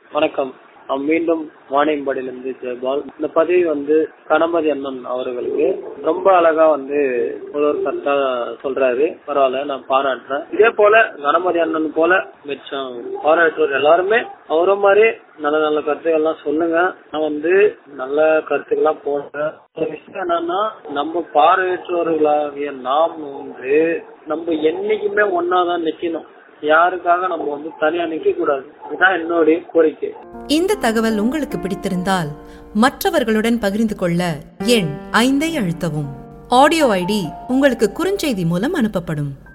வணக்கம் நான் மீண்டும் வாணியம்பாடியிலிருந்து ஜெயபால் இந்த பதிவு வந்து கணபதி அண்ணன் அவர்களுக்கு ரொம்ப அழகா வந்து முதல்வர் கரெக்டா சொல்றாரு பரவாயில்ல நான் பாராட்டுறேன் இதே போல கணபதி அண்ணன் போல மிச்சம் பாராட்டுவர் எல்லாருமே அவர மாதிரி நல்ல நல்ல கருத்துக்கள்லாம் சொல்லுங்க நான் வந்து நல்ல கருத்துக்கள்லாம் போடுறேன் ஒரு விஷயம் என்னன்னா நம்ம பார்வையற்றவர்களாகிய நாம் வந்து நம்ம என்னைக்குமே ஒன்னாதான் நிக்கணும் யாருக்காக நம்ம வந்து தனியா நிக்க கூடாது இதுதான் என்னுடைய கோரிக்கை இந்த தகவல் உங்களுக்கு பிடித்திருந்தால் மற்றவர்களுடன் பகிர்ந்து கொள்ள எண் ஐந்தை அழுத்தவும் ஆடியோ ஐடி உங்களுக்கு குறுஞ்செய்தி மூலம் அனுப்பப்படும்